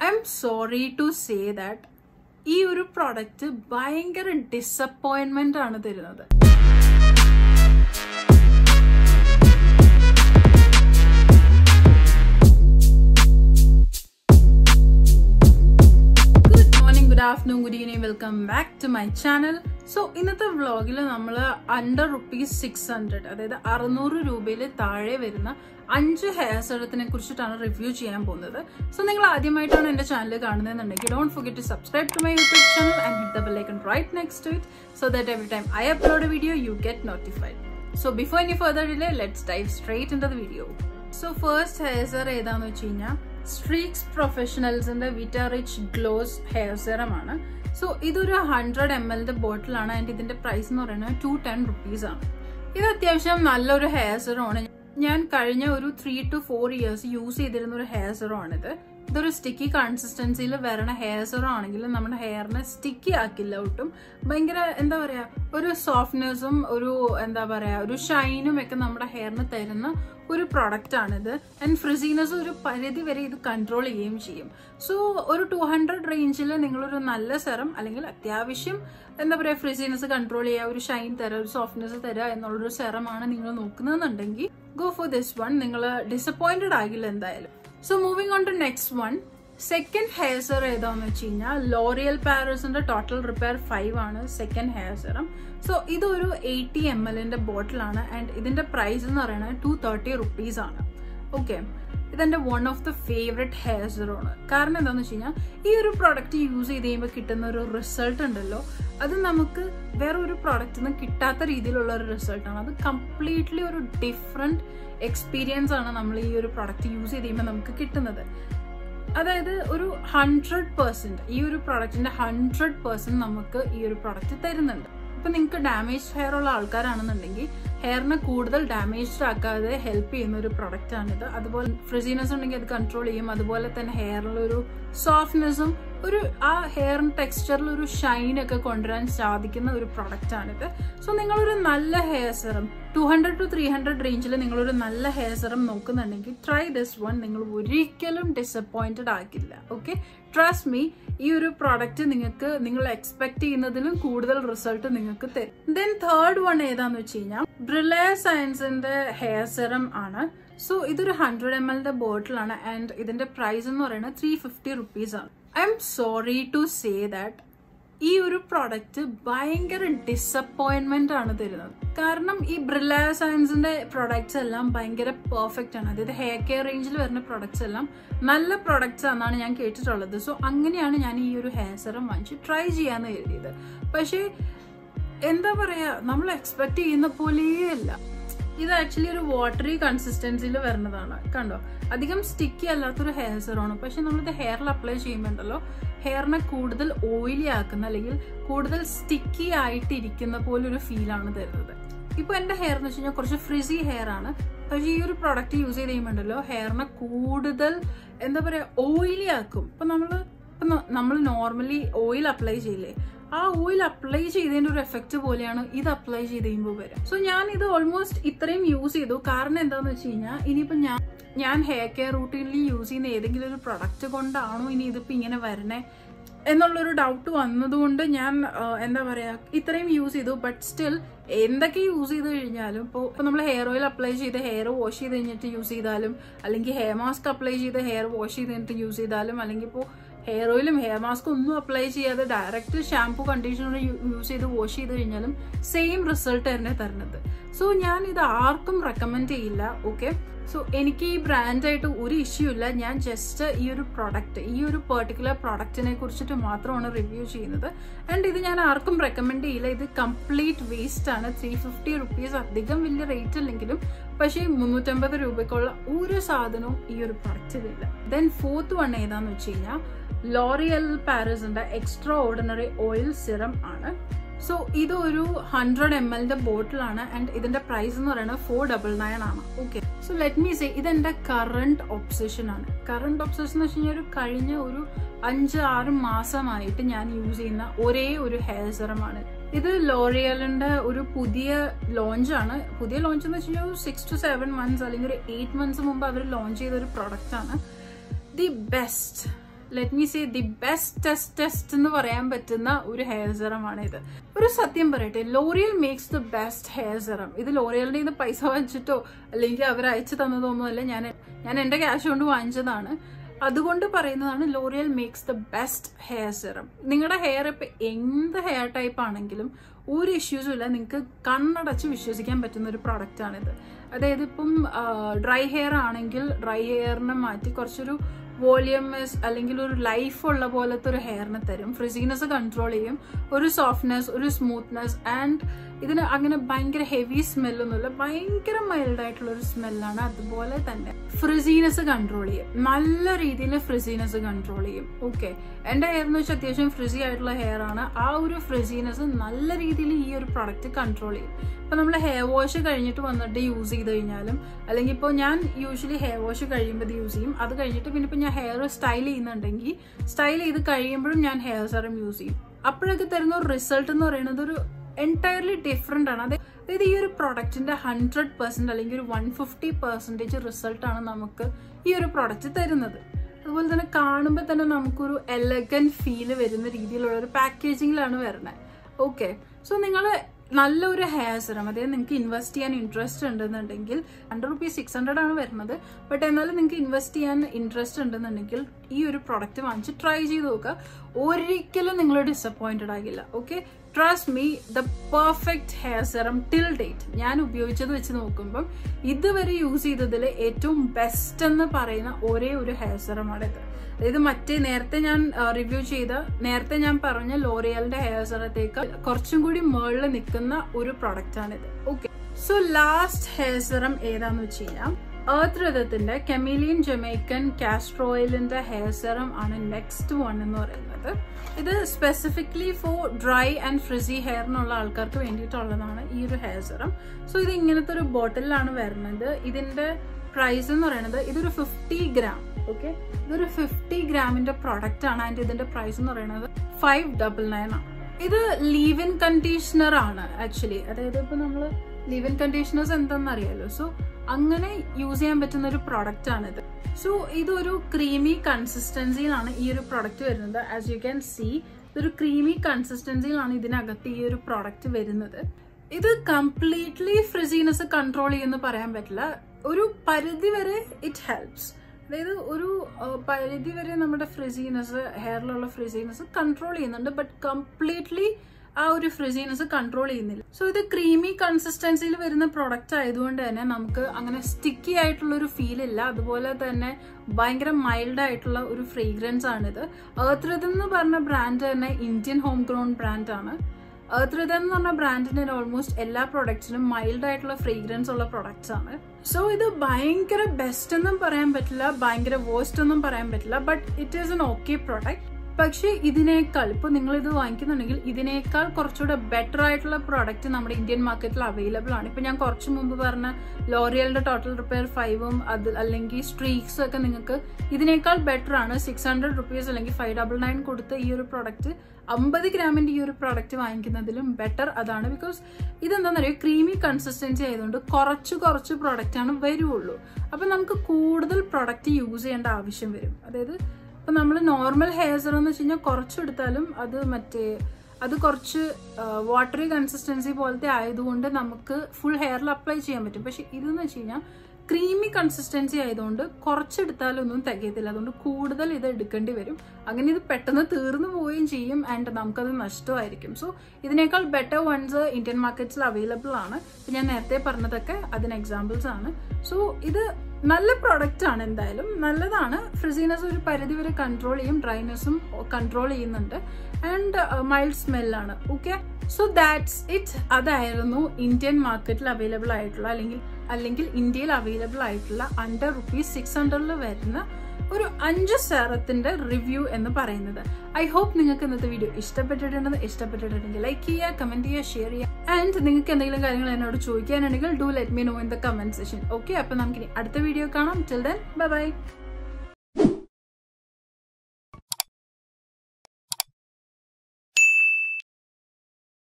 I am sorry to say that ഈ ഒരു product ഭയങ്കര ഡിസപ്പോയിൻമെന്റ് ആണ് തരുന്നത് good morning good afternoon good evening welcome back to my channel so ഇന്നത്തെ വ്ളോഗിൽ നമ്മൾ അണ്ടർ റുപ്പീസ് സിക്സ് ഹൺഡ്രഡ് അതായത് അറുന്നൂറ് രൂപയിൽ താഴെ വരുന്ന അഞ്ച് ഹെയർ സെറത്തിനെ കുറിച്ചിട്ടാണ് റിവ്യൂ ചെയ്യാൻ പോകുന്നത് സോ നിങ്ങൾ ആദ്യമായിട്ടാണ് എന്റെ ചാനൽ കാണുന്നതെന്നുണ്ടെങ്കിൽ don't forget to subscribe to my YouTube channel and hit the bell icon right next to it so that every time I upload video you get notified so before any further delay let's dive straight in the video so first hair സെർ ഏതാന്ന് വെച്ച് കഴിഞ്ഞാൽ Streax പ്രൊഫഷണൽസിന്റെ vita rich gloss hair serum ആണ് so ഇതൊരു hundred M എല്ലിന്റെ ബോട്ടിലാണ് and ഇതിന്റെ പ്രൈസ് എന്ന് പറയുന്നത് ടു ടെൻ റുപ്പീസ് ആണ് ഇത് അത്യാവശ്യം നല്ലൊരു ഹെയർ സെറം ആണ് ഞാൻ കഴിഞ്ഞ ഒരു three two four years use ചെയ്തിരുന്ന ഒരു ഹെയർ സെറം ആണിത് ഇതൊരു സ്റ്റിക്കി കൺസിസ്റ്റൻസിയിൽ വരണ ഹെയർ സെറം ആണെങ്കിൽ നമ്മുടെ ഹെയറിനെ സ്റ്റിക്കി ആക്കില്ല ഒട്ടും ഭയങ്കര എന്താ പറയാ ഒരു സോഫ്റ്റ്നെസ്സും ഒരു എന്താ പറയാ ഒരു ഷൈനും ഒക്കെ നമ്മുടെ ഹെയറിന് തരുന്ന ഒരു പ്രൊഡക്റ്റ് ആണിത് ആൻഡ് ഫ്രിസീനസ് ഒരു പരിധി വരെ ഇത് കൺട്രോൾ ചെയ്യുകയും ചെയ്യും സോ ഒരു ടു ഹൺഡ്രഡ് റേഞ്ചിൽ നിങ്ങളൊരു നല്ല സെറം അല്ലെങ്കിൽ അത്യാവശ്യം എന്താ പറയുക ഫ്രിസീനസ് കൺട്രോൾ ചെയ്യുക ഒരു ഷൈൻ തരാം ഒരു സോഫ്റ്റ്നെസ് തരാം എന്നുള്ളൊരു സെറമാണ് നിങ്ങൾ നോക്കുന്നതെന്നുണ്ടെങ്കിൽ ഗോ ഫോർ ദിസ് വൺ നിങ്ങൾ ഡിസപ്പോയിന്റഡ് ആകില്ല എന്തായാലും so moving on to next one second hair serum ഏതാന്ന് വെച്ച് കഴിഞ്ഞാൽ ലോറിയൽ പാരസിന്റെ ടോട്ടൽ റിപ്പയർ ഫൈവ് ആണ് സെക്കൻഡ് ഹെയർ സെറം സോ ഇതൊരു എയ്റ്റി എം എല്ലിന്റെ ബോട്ടിലാണ് ആൻഡ് ഇതിന്റെ പ്രൈസ് എന്ന് പറയുന്നത് ടു തേർട്ടി റുപ്പീസ് ആണ് ഓക്കെ ഇതെന്റെ one of the favourite hair serum ആണ് കാരണം എന്താണെന്ന് വെച്ച് കഴിഞ്ഞാൽ ഈ ഒരു പ്രോഡക്റ്റ് യൂസ് ചെയ്ത് കഴിയുമ്പോൾ കിട്ടുന്ന ഒരു റിസൾട്ട് ഉണ്ടല്ലോ അത് നമുക്ക് വേറെ ഒരു പ്രോഡക്റ്റിൽ നിന്ന് കിട്ടാത്ത രീതിയിലുള്ള ഒരു റിസൾട്ടാണ് അത് കംപ്ലീറ്റ്ലി ഒരു ഡിഫറെൻറ്റ് എക്സ്പീരിയൻസ് ആണ് നമ്മൾ ഈ ഒരു പ്രോഡക്റ്റ് യൂസ് ചെയ്ത് കഴിയുമ്പോൾ നമുക്ക് കിട്ടുന്നത് അതായത് ഒരു ഹൺഡ്രഡ് പെർസെന്റ് ഈ ഒരു പ്രോഡക്റ്റിന്റെ ഹൺഡ്രഡ് പെർസെന്റ് നമുക്ക് ഈ ഒരു പ്രോഡക്റ്റ് തരുന്നുണ്ട് ഇപ്പൊ നിങ്ങൾക്ക് ഡാമേജ് ഹെയർ ഉള്ള ആൾക്കാരാണെന്നുണ്ടെങ്കിൽ ഹെയറിനെ കൂടുതൽ ഡാമേജ്ഡ് ആക്കാതെ ഹെൽപ്പ് ചെയ്യുന്ന ഒരു പ്രൊഡക്റ്റ് ആണിത് അതുപോലെ ഫ്രിസിനെസ് ഉണ്ടെങ്കിൽ അത് കൺട്രോൾ ചെയ്യും അതുപോലെ തന്നെ ഹെയറിലൊരു സോഫ്റ്റ്നെസ്സും ഒരു ആ ഹെയർ ടെക്സ്ചറിൽ ഒരു ഷൈൻ ഒക്കെ കൊണ്ടുവരാൻ സാധിക്കുന്ന ഒരു പ്രൊഡക്റ്റ് ആണിത് സോ നിങ്ങളൊരു നല്ല hair serum two hundred to three hundred റേഞ്ചിൽ നിങ്ങളൊരു നല്ല ഹെയർ സെറം നോക്കുന്നുണ്ടെങ്കിൽ ട്രൈ ദിസ് വൺ നിങ്ങൾ ഒരിക്കലും ഡിസപ്പോയിന്റഡ് ആക്കില്ല ഓക്കെ ട്രസ്റ്റ് മീ ഈ ഒരു പ്രോഡക്റ്റ് നിങ്ങൾക്ക് നിങ്ങൾ എക്സ്പെക്ട് ചെയ്യുന്നതിലും കൂടുതൽ റിസൾട്ട് നിങ്ങൾക്ക് തരും ദെൻ തേർഡ് വൺ ഏതാന്ന് വെച്ച് കഴിഞ്ഞാൽ ബ്രിലേ സയൻസിന്റെ ഹെയർ സെറം ആണ് സോ ഇതൊരു ഹൺഡ്രഡ് എം എല്ലിന്റെ ബോട്ടിലാണ് ആൻഡ് ഇതിന്റെ പ്രൈസ് എന്ന് പറയുന്നത് ത്രീ ഫിഫ്റ്റി റുപ്പീസ് ആണ് I am sorry to say that ഈ ഒരു പ്രോഡക്റ്റ് ഭയങ്കര ഡിസപ്പോയിൻമെന്റ് ആണ് തരുന്നത് കാരണം ഈ ബ്രില്ല സയൻസിന്റെ പ്രൊഡക്ട്സ് എല്ലാം ഭയങ്കര പെർഫെക്റ്റ് ആണ് അതായത് ഹെയർ കെയർ റേഞ്ചിൽ വരുന്ന പ്രൊഡക്ട്സ് എല്ലാം നല്ല പ്രൊഡക്ട്സ് ആണെന്നാണ് ഞാൻ കേട്ടിട്ടുള്ളത് സോ അങ്ങനെയാണ് ഞാൻ ഈ ഒരു ഹെയർ സെറം വാങ്ങിച്ച് ട്രൈ ചെയ്യാന്ന് കരുതിയത് പക്ഷേ എന്താ പറയാ നമ്മൾ എക്സ്പെക്ട് ചെയ്യുന്ന പോലെയേ അല്ല ഇത് ആക്ച്വലി ഒരു വാട്ടറി കൺസിസ്റ്റൻസിയിൽ വരുന്നതാണ് കണ്ടോ അധികം സ്റ്റിക്കി അല്ലാത്തൊരു ഹെയർ സെറമാണ് പക്ഷെ നമ്മളിത് ഹെയറിൽ അപ്ലൈ ചെയ്യുമ്പോണ്ടല്ലോ ഹെയറിനെ കൂടുതൽ ഓയിലി ആക്കുന്ന അല്ലെങ്കിൽ കൂടുതൽ സ്റ്റിക്കി ആയിട്ട് ഇരിക്കുന്ന പോലെ ഒരു ഫീലാണ് തരുന്നത് ഇപ്പൊ എന്റെ ഹെയർ എന്ന് വെച്ച് കഴിഞ്ഞാൽ കുറച്ച് ഫ്രിസി ഹെയർ ആണ് പക്ഷെ ഈ ഒരു പ്രോഡക്റ്റ് യൂസ് ചെയ്ത് കഴിയുമ്പോണ്ടല്ലോ ഹെയറിനെ കൂടുതൽ എന്താ പറയാ ഓയിലി ആക്കും ഇപ്പൊ നമ്മള് നമ്മൾ നോർമലി ഓയിൽ അപ്ലൈ ചെയ്യില്ലേ ആ ഓയിൽ അപ്ലൈ ചെയ്തതിന്റെ ഒരു എഫക്റ്റ് പോലെയാണ് ഇത് അപ്ലൈ ചെയ്ത് കഴിയുമ്പോൾ വരിക സോ ഞാൻ ഇത് ഓൾമോസ്റ്റ് ഇത്രയും യൂസ് ചെയ്തു കാരണം എന്താന്ന് വെച്ച് കഴിഞ്ഞാൽ ഇനിയിപ്പോ ഞാൻ ഞാൻ ഹെയർ കെയർ റൂട്ടീനിൽ യൂസ് ചെയ്യുന്ന ഏതെങ്കിലും ഒരു പ്രൊഡക്റ്റ് കൊണ്ടാണോ ഇനി ഇതിപ്പോ ഇങ്ങനെ വരണേ എന്നുള്ളൊരു ഡൗട്ട് വന്നതുകൊണ്ട് ഞാൻ എന്താ പറയാ ഇത്രയും യൂസ് ചെയ്തു ബട്ട് സ്റ്റിൽ എന്തൊക്കെ യൂസ് ചെയ്ത് കഴിഞ്ഞാലും ഇപ്പോൾ ഇപ്പോൾ നമ്മൾ ഹെയർ ഓയിൽ അപ്ലൈ ചെയ്ത് ഹെയർ വാഷ് ചെയ്ത് കഴിഞ്ഞിട്ട് യൂസ് ചെയ്താലും അല്ലെങ്കിൽ ഹെയർ മാസ്ക് അപ്ലൈ ചെയ്ത് ഹെയർ വാഷ് ചെയ്ത് കഴിഞ്ഞിട്ട് യൂസ് ചെയ്താലും അല്ലെങ്കിൽ ഇപ്പോൾ ഹെയർ ഓയിലും ഹെയർ മാസ്കും ഒന്നും അപ്ലൈ ചെയ്യാതെ ഡയറക്റ്റ് ഷാംപൂ കണ്ടീഷണർ യൂസ് ചെയ്ത് വാഷ് ചെയ്ത് കഴിഞ്ഞാലും സെയിം റിസൾട്ട് തന്നെ തരുന്നത് സോ ഞാൻ ഇത് ആർക്കും റെക്കമെൻഡ് ചെയ്യില്ല ഓക്കെ സോ എനിക്ക് ഈ ബ്രാൻഡായിട്ട് ഒരു ഇഷ്യൂ ഇല്ല ഞാൻ ജസ്റ്റ് ഈ ഒരു പ്രൊഡക്റ്റ് ഈ ഒരു പെർട്ടിക്കുലർ പ്രൊഡക്റ്റിനെ കുറിച്ചിട്ട് മാത്രമാണ് റിവ്യൂ ചെയ്യുന്നത് ആൻഡ് ഇത് ഞാൻ ആർക്കും റെക്കമെൻഡ് ചെയ്യില്ല ഇത് കംപ്ലീറ്റ് വേസ്റ്റ് ആണ് ത്രീ ഫിഫ്റ്റി റുപ്പീസ് അധികം വലിയ റേറ്റ് അല്ലെങ്കിലും പക്ഷേ മുന്നൂറ്റമ്പത് രൂപയ്ക്കുള്ള ഒരു സാധനവും ഈ ഒരു പ്രൊഡക്റ്റിലില്ല ദെൻ ഫോർത്ത് വൺ ഏതാന്ന് വെച്ച് കഴിഞ്ഞാൽ ലോറിയൽ പാരസിന്റെ എക്സ്ട്രാ ഓർഡിനറി ഓയിൽ സിറം ആണ് സോ ഇത് ഒരു ഹൺഡ്രഡ് എം എല്ലിന്റെ ബോട്ടിലാണ് ആൻഡ് ഇതിന്റെ പ്രൈസ് എന്ന് പറയുന്നത് ഫോർ ഡബിൾ നയൻ ആണ് okay so let me say ഇതെന്റെ കറണ്ട് ഒബ്സഷൻ ആണ് കറണ്ട് ഒബ്സഷൻ എന്ന് വെച്ച് കഴിഞ്ഞാൽ ഒരു കഴിഞ്ഞ ഒരു അഞ്ച് ആറ് മാസമായിട്ട് ഞാൻ യൂസ് ചെയ്യുന്ന ഒരേ ഒരു ഹെയർ സെറമാണ് ഇത് ലോറിയലിന്റെ ഒരു പുതിയ ലോഞ്ച് ആണ് പുതിയ ലോഞ്ച് എന്ന് വെച്ച് കഴിഞ്ഞാൽ ഒരു സിക്സ് ടു സെവൻ മന്ത്സ് അല്ലെങ്കിൽ ഒരു എയ്റ്റ് മന്ത്സ് മുമ്പ് അവർ ലോഞ്ച് ചെയ്ത ഒരു പ്രൊഡക്റ്റ് ആണ് the best let me say the best test test എന്ന് പറയാൻ പറ്റുന്ന ഒരു ഹെയർ സെറമാണ് ഇത് ഒരു സത്യം പറയട്ടെ L'Oreal makes the best hair serum ഇത് ലോറിയലിന്റെ ഇത് പൈസ വാങ്ങിച്ചിട്ടോ അല്ലെങ്കിൽ അവർ അയച്ചു തന്നതൊന്നുമല്ല ഞാൻ ഞാൻ എന്റെ ക്യാഷ് കൊണ്ട് വാങ്ങിച്ചതാണ് അതുകൊണ്ട് പറയുന്നതാണ് L'Oreal makes the best hair serum നിങ്ങളുടെ ഹെയർ ഇപ്പൊ എന്ത് ഹെയർ ടൈപ്പ് ആണെങ്കിലും ഒരു ഇഷ്യൂസും ഇല്ല നിങ്ങൾക്ക് കണ്ണടച്ച് വിശ്വസിക്കാൻ പറ്റുന്ന ഒരു പ്രൊഡക്റ്റ് ആണിത് അതായത് ഇപ്പം ഡ്രൈ ഹെയർ ആണെങ്കിൽ ഡ്രൈ ഹെയറിനെ മാറ്റി കുറച്ചൊരു വോളിയമസ് അല്ലെങ്കിൽ ഒരു ലൈഫ് ഉള്ള പോലത്തെ ഒരു ഹെയറിനെ തരും ഫ്രിസീനെസ് കൺട്രോൾ ചെയ്യും ഒരു സോഫ്റ്റ്നെസ് ഒരു സ്മൂത്ത്നെസ് ആൻഡ് ഇതിന് അങ്ങനെ ഭയങ്കര ഹെവി സ്മെല്ലൊന്നുമില്ല ഭയങ്കര മൈൽഡ് ആയിട്ടുള്ള ഒരു സ്മെല്ലാണ് അതുപോലെ തന്നെ ഫ്രിസീനെസ് കൺട്രോൾ ചെയ്യും നല്ല രീതിയിൽ ഫ്രിസീനെസ് കൺട്രോൾ ചെയ്യും ഓക്കെ എന്റെ ഹെയർ എന്ന് വെച്ചാൽ അത്യാവശ്യം ഫ്രിസി ആയിട്ടുള്ള ഹെയർ ആണ് ആ ഒരു ഫ്രിസീനെസ് നല്ല രീതിയിൽ ഈ ഒരു പ്രൊഡക്റ്റ് കൺട്രോൾ ചെയ്യും ഇപ്പൊ നമ്മൾ ഹെയർ വാഷ് കഴിഞ്ഞിട്ട് വന്നിട്ട് യൂസ് ചെയ്ത് കഴിഞ്ഞാലും അല്ലെങ്കിൽ ഇപ്പോൾ ഞാൻ യൂഷ്വലി ഹെയർ വാഷ് കഴിയുമ്പോൾ ഇത് യൂസ് ചെയ്യും അത് കഴിഞ്ഞിട്ട് പിന്നെ ഇപ്പൊ ഞാൻ ഹെയർ സ്റ്റൈൽ ചെയ്യുന്നുണ്ടെങ്കിൽ സ്റ്റൈൽ ചെയ്ത് കഴിയുമ്പോഴും ഞാൻ ഹെയർ സെറം യൂസ് ചെയ്യും അപ്പോഴൊക്കെ തരുന്ന ഒരു റിസൾട്ട് എന്ന് പറയുന്നത് ഒരു എൻറ്റയർലി ഡിഫറെൻ്റ് ആണ് അതായത് ഈ ഒരു പ്രൊഡക്റ്റിന്റെ ഹൺഡ്രഡ് പെർസെന്റ് അല്ലെങ്കിൽ ഒരു വൺ ഫിഫ്റ്റി പെർസെൻറ്റേജ് റിസൾട്ടാണ് നമുക്ക് ഈ ഒരു പ്രൊഡക്റ്റ് തരുന്നത് അതുപോലെ തന്നെ കാണുമ്പോൾ തന്നെ നമുക്കൊരു എലഗൻ ഫീല് വരുന്ന രീതിയിലുള്ള ഒരു പാക്കേജിങ്ങിലാണ് വരുന്നത് ഓക്കെ സോ നിങ്ങൾ നല്ലൊരു ഹെയർ സെറം അതായത് നിങ്ങൾക്ക് ഇൻവെസ്റ്റ് ചെയ്യാൻ ഇൻട്രസ്റ്റ് ഉണ്ടെന്നുണ്ടെങ്കിൽ ഹൺഡ്രഡ് റുപ്പീസ് സിക്സ് ഹൺഡ്രഡ് ആണ് വരുന്നത് ബട്ട് എന്നാലും നിങ്ങൾക്ക് ഇൻവെസ്റ്റ് ചെയ്യാൻ ഇൻട്രസ്റ്റ് ഉണ്ടെന്നുണ്ടെങ്കിൽ ഈ ഒരു പ്രൊഡക്റ്റ് വാങ്ങിച്ച് ട്രൈ ചെയ്ത് നോക്കുക ഒരിക്കലും നിങ്ങൾ ഡിസപ്പോയിന്റഡ് ആകില്ല okay trust me the perfect hair serum till date ഞാൻ ഉപയോഗിച്ചത് വെച്ച് നോക്കുമ്പം ഇതുവരെ യൂസ് ചെയ്തതിൽ ഏറ്റവും ബെസ്റ്റ് എന്ന് പറയുന്ന ഒരേ ഒരു ഹെയർ സെറമാണിത് അതായത് മറ്റേ നേരത്തെ ഞാൻ റിവ്യൂ ചെയ്ത നേരത്തെ ഞാൻ പറഞ്ഞ ലോറിയലിന്റെ ഹെയർ സെറത്തേക്കാൾ കുറച്ചും കൂടി മുകളിൽ നിൽക്കുന്ന ഒരു പ്രൊഡക്റ്റ് ആണിത് okay so last hair serum ഏതാന്ന് വെച്ച് കഴിഞ്ഞാൽ എർത്ത് രഥത്തിന്റെ കെമീലിയൻ ജമൈക്കൻ കാസ്ട്രോ ഓയിലിന്റെ ഹെയർ സെറം ആണ് നെക്സ്റ്റ് വൺ എന്ന് പറയുന്നത് ഇത് specifically for dry and frizzy ഹെയറിനുള്ള ആൾക്കാർക്ക് വേണ്ടിയിട്ടുള്ളതാണ് ഈ ഒരു ഹെയർ സെറം സോ ഇത് ഇങ്ങനത്തെ ഒരു ബോട്ടിലാണ് വരുന്നത് ഇതിന്റെ പ്രൈസ് എന്ന് പറയുന്നത് ഇതൊരു ഫിഫ്റ്റി ഗ്രാം ഓക്കെ ഇതൊരു ഫിഫ്റ്റി ഗ്രാമിന്റെ പ്രോഡക്റ്റ് ആണ് ആൻഡ് ഇതിന്റെ പ്രൈസ് എന്ന് പറയുന്നത് ഫൈവ് ഡബിൾ നയൻ ആണ് ഇത് ലീവ് ഇൻ കണ്ടീഷണർ ആണ് ആക്ച്വലി അതായത് ഇപ്പൊ നമ്മള് ലീവ് ഇൻ കണ്ടീഷണേഴ്സ് എന്താണെന്ന് അറിയാലോ സോ അങ്ങനെ യൂസ് ചെയ്യാൻ പറ്റുന്ന ഒരു പ്രോഡക്റ്റ് ആണിത് സോ ഇതൊരു ക്രീമി കൺസിസ്റ്റൻസിയിലാണ് ഈ ഒരു പ്രോഡക്റ്റ് വരുന്നത് ആസ് യു ക്യാൻ സീ ഇതൊരു ക്രീമി കൺസിസ്റ്റൻസിയിലാണ് ഇതിനകത്ത് ഈ ഒരു പ്രോഡക്റ്റ് വരുന്നത് ഇത് കംപ്ലീറ്റ്ലി ഫ്രിസീനെസ് കൺട്രോൾ ചെയ്യുമെന്ന് പറയാൻ പറ്റില്ല ഒരു പരിധി വരെ ഇറ്റ് ഹെൽപ്സ് അതായത് ഒരു പരിധി വരെ നമ്മുടെ ഫ്രിസീനെസ് ഹെയറിലുള്ള ഫ്രിസീനെസ് കൺട്രോൾ ചെയ്യുന്നുണ്ട് ബട്ട് കംപ്ലീറ്റ്ലി ആ ഒരു ഫ്രിസീനെസ് കൺട്രോൾ ചെയ്യുന്നില്ല സോ ഇത് ക്രീമി കൺസിസ്റ്റൻസിയിൽ വരുന്ന പ്രൊഡക്റ്റ് ആയതുകൊണ്ട് തന്നെ നമുക്ക് അങ്ങനെ സ്റ്റിക്കി ആയിട്ടുള്ള ഒരു ഫീൽ ഇല്ല അതുപോലെ തന്നെ ഭയങ്കര മൈൽഡ് ആയിട്ടുള്ള ഒരു ഫ്രേഗ്രൻസ് ആണിത് ഏർത്ത് എന്ന് പറഞ്ഞ ബ്രാൻഡ് തന്നെ ഇന്ത്യൻ ഹോം ഗ്രോൺ ബ്രാൻഡ് ആണ് എർത്ത് എന്ന് പറഞ്ഞ ബ്രാൻഡിന്റെ ഓൾമോസ്റ്റ് എല്ലാ പ്രൊഡക്ട്സിനും മൈൽഡ് ആയിട്ടുള്ള ഫ്രേഗ്രൻസ് ഉള്ള പ്രൊഡക്ട്സ് ആണ് സോ ഇത് ഭയങ്കര ബെസ്റ്റ് എന്നും പറയാൻ പറ്റില്ല ഭയങ്കര വേസ്റ്റ് ഒന്നും പറയാൻ പറ്റില്ല but it is an okay product പക്ഷെ ഇതിനേക്കാൾ ഇപ്പൊ നിങ്ങൾ ഇത് വാങ്ങിക്കുന്നുണ്ടെങ്കിൽ ഇതിനേക്കാൾ കുറച്ചുകൂടെ ബെറ്റർ ആയിട്ടുള്ള പ്രോഡക്റ്റ് നമ്മുടെ ഇന്ത്യൻ മാർക്കറ്റിൽ അവൈലബിൾ ആണ് ഇപ്പൊ ഞാൻ കുറച്ച് മുമ്പ് പറഞ്ഞ ലോറിയലിന്റെ ടോട്ടൽ റിപ്പയർ ഫൈവും അത് അല്ലെങ്കിൽ സ്ട്രീക്സും ഒക്കെ നിങ്ങൾക്ക് ഇതിനേക്കാൾ ബെറ്റർ ആണ് സിക്സ് ഹൺഡ്രഡ് റുപ്പീസ് അല്ലെങ്കിൽ ഫൈവ് ഡബിൾ നയൻ കൊടുത്ത് ഈ ഒരു പ്രോഡക്റ്റ് അമ്പത് ഗ്രാമിന്റെ ഈ ഒരു പ്രോഡക്റ്റ് വാങ്ങിക്കുന്നതിലും ബെറ്റർ അതാണ് ബിക്കോസ് ഇതെന്താണെന്ന് അറിയോ ക്രീമി കൺസിസ്റ്റൻസി ആയതുകൊണ്ട് കുറച്ച് കുറച്ച് പ്രോഡക്റ്റ് ആണ് വരുള്ളൂ അപ്പൊ നമുക്ക് കൂടുതൽ പ്രോഡക്റ്റ് യൂസ് ചെയ്യേണ്ട ആവശ്യം വരും അതായത് ഇപ്പൊ നമ്മൾ നോർമൽ ഹെയർ സെറം എന്ന് വെച്ച് കഴിഞ്ഞാൽ കുറച്ചെടുത്താലും അത് മറ്റേ അത് കുറച്ച് വാട്ടറി കൺസിസ്റ്റൻസി പോലത്തെ ആയതുകൊണ്ട് നമുക്ക് ഫുൾ ഹെയറിൽ അപ്ലൈ ചെയ്യാൻ പറ്റും പക്ഷെ ഇതെന്ന് വെച്ച് കഴിഞ്ഞാൽ ക്രീമി കൺസിസ്റ്റൻസി ആയതുകൊണ്ട് കുറച്ചെടുത്താലൊന്നും തികയത്തില്ല അതുകൊണ്ട് കൂടുതൽ ഇത് എടുക്കേണ്ടി വരും അങ്ങനെ ഇത് പെട്ടെന്ന് തീർന്നു പോവുകയും ചെയ്യും ആൻഡ് നമുക്കത് നഷ്ടമായിരിക്കും സോ ഇതിനേക്കാൾ ബെറ്റർ വൺസ് ഇന്ത്യൻ മാർക്കറ്റ്സിൽ അവൈലബിൾ ആണ് ഞാൻ നേരത്തെ പറഞ്ഞതൊക്കെ അതിന് എക്സാമ്പിൾസ് ആണ് സോ ഇത് നല്ല പ്രോഡക്റ്റ് ആണ് എന്തായാലും നല്ലതാണ് ഫ്രിസീനസ് ഒരു പരിധി വരെ കൺട്രോൾ ചെയ്യും ഡ്രൈനെസ്സും കൺട്രോൾ ചെയ്യുന്നുണ്ട് ആൻഡ് മൈൽഡ് സ്മെല്ലാണ് ഓക്കെ സോ ദാറ്റ്സ് ഇറ്റ് അതായിരുന്നു ഇന്ത്യൻ മാർക്കറ്റിൽ അവൈലബിൾ ആയിട്ടുള്ള അല്ലെങ്കിൽ അല്ലെങ്കിൽ ഇന്ത്യയിൽ അവൈലബിൾ ആയിട്ടുള്ള അണ്ടർ റുപ്പീസ് സിക്സ് ഹൺഡ്രഡിൽ വരുന്ന ഒരു അഞ്ച് സെറത്തിന്റെ റിവ്യൂ എന്ന് പറയുന്നത് ഐ ഹോപ്പ് നിങ്ങൾക്ക് ഇന്നത്തെ വീഡിയോ ഇഷ്ടപ്പെട്ടിട്ടുണ്ടെന്ന് ഇഷ്ടപ്പെട്ടിട്ടുണ്ടെങ്കിൽ ലൈക്ക് ചെയ്യുക കമന്റ് ചെയ്യുക ഷെയർ ചെയ്യുക ആൻഡ് നിങ്ങൾക്ക് എന്തെങ്കിലും കാര്യങ്ങൾ എന്നോട് ചോദിക്കാനുണ്ടെങ്കിൽ do let me know in the comment session okay അപ്പൊ നമുക്കിനി അടുത്ത വീഡിയോ കാണാം ടിൽ ദെൻ ബൈ ബൈ